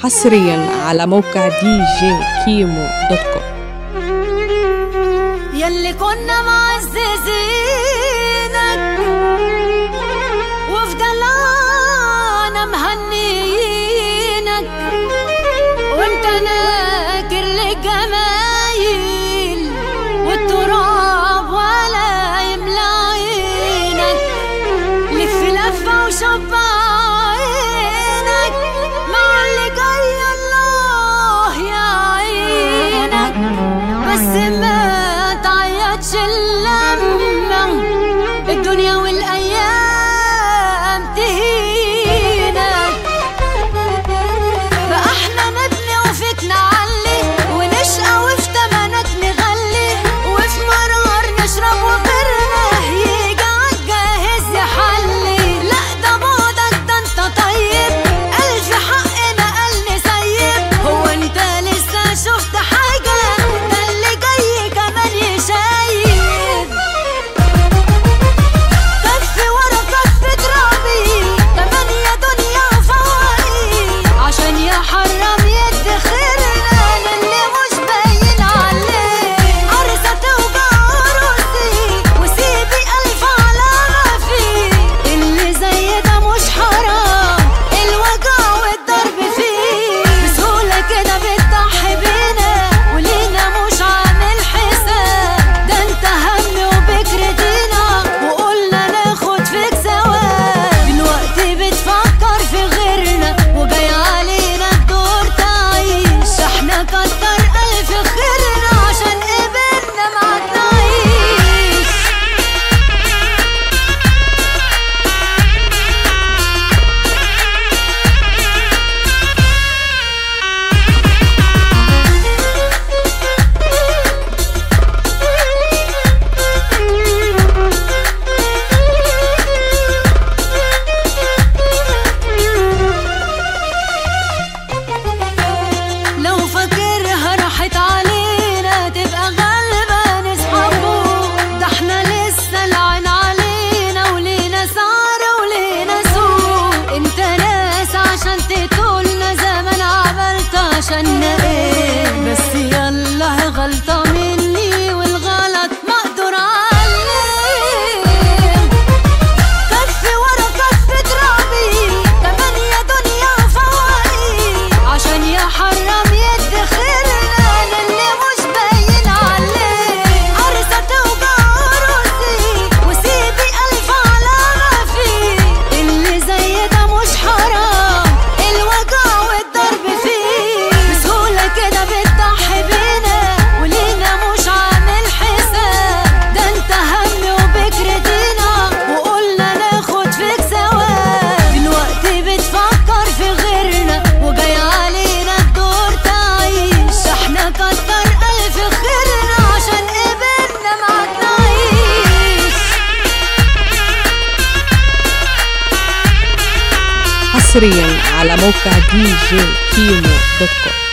حصريا على موقع دي جي كيمو دوت كوم يلي كنا معززينك وفي دلعنا مهنيينك وانت ناكر للجمايل والتراب ولا يملى عينك لف لفة وشب عينك مع اللي جاي الله يعينك بس ما تعيطش اللمة الدنيا والايام تهينك بقى احنا نبني وفيك نعلي ونشقى وفي تمنك نغلي وفي مرار نشرب وغيرنا يجي عالجاهز يحلي لا ده بعدك ده انت طيب الف حقنا قال نسيب هو انت لسه شفت حاجة ده اللي جاي كمان يشايب كف ورا كف ترابي تمانية دنيا فوقي عشان يحرم يد خيرنا للي مش باين عليه عرسة توجع عروسي وسيبي ألف علامة فيه اللي زي ده مش حرام الوجع والضرب فيه بسهولة كده بتضحي بينا ولينا مش عامل حساب ده انت هم وبكر دينا وقلنا ناخد فيك ثواب دلوقتي بتفكر في غيرنا وجاي علينا الدور تعيش احنا كتر ألف خيرنا عشان قبلنا معاك نعيش لو فاكرها راحت علينا تبقى غالبا نصحابه ده احنا لسه العين علينا ولينا سعر ولينا سوق انت ناس عشان تقولنا زمان عملت عشان ايه بس يلا غلطة مني والغلط مقدور عليه كف ورا كف ترابي تمانية دنيا فوقي عشان يحرم يد خيرنا للي مش باين عليه عرسة توجع عروسي وسيبي ألف علامة فيه اللي زي ده مش حرام الوجع والضرب فيه بسهولة كده بتضحي بينا ولينا مش عامل حساب ده انت هم وبكر دينا وقلنا ناخد فيك ثواب دلوقتي بتفكر في غيرنا وجاي علينا الدور تعيش احنا كتر ألف خيرنا عشان قبلنا معاك نعيش حصريا على موقع دي جي كيمو دوت كوم